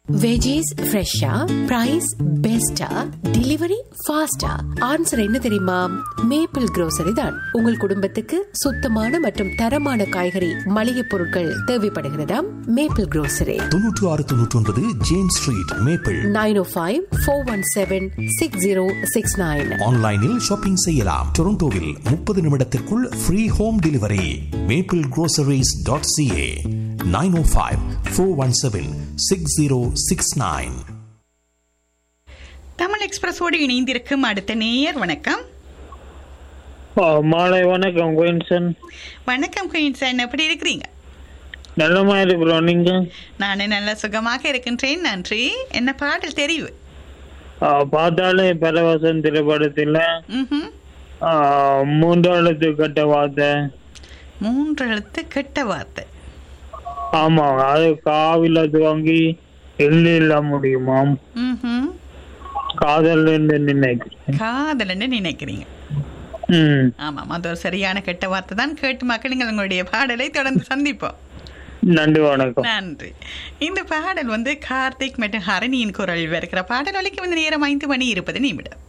Veggies ஃப்ரெஷ்ஷா price பெஸ்டா delivery ஃபாஸ்டா ஆன்சர் என்ன தெரியுமா மேப்பிள் grocery தான் உங்கள் குடும்பத்துக்கு சுத்தமான மற்றும் தரமான காய்கறி மளிகை பொருட்கள் தேவைப்படுகிறதா மேப்பிள் grocery தொன்னூற்று ஆறு தொன்னூற்றி ஒன்பது James street maple nine oh five four one seven six zero six nine ஆன்லைனில் ஷாப்பிங் செய்யலாம் டொரண்டோவில் முப்பது நிமிடத்திற்குள் free home delivery maple groceries.ca dot CA nine oh five four one seven six zero six nine Tamil எக்ஸ்பிரஸோடு இணைந்திருக்கும் அடுத்த நேயர் வணக்கம் ஆ, மாலை வணக்கம் குயின்சன் வணக்கம் குயின்சன் எப்படி இருக்கிறீங்க நல்லமா இருக்கிறோம் நீங்க நான் நல்ல சுகமாக இருக்கின்றேன் நன்றி என்ன பாடல் தெரிவு ஆ, பார்த்தாலே பரவசம் திரைப்படத்தில் ம்ஹும். ஆ, மூன்றாவது கட்ட வார்த்தை மூன்று எழுத்து கெட்ட வார்த்தை ஆமா அது காவில துவங்கி எள்ளி இல்ல முடியுமாம் ம்ஹும். காதல் என்று நினைக்கிறேன் காதலன்னு நினைக்கிறீங்க ம் ஆமாம் அது ஒரு சரியான கெட்ட வார்த்தை தான் கேட்டு மக்கள் நீங்கள் உங்களுடைய பாடலை தொடர்ந்து சந்திப்போம் நன்றி வணக்கம் நன்றி இந்த பாடல் வந்து கார்த்திக் மற்றும் ஹரணியின் குரல் வருகிற பாடல் ஒலிக்கு வந்து நேரம் ஐந்து மணி இருப்பது நிமிடம்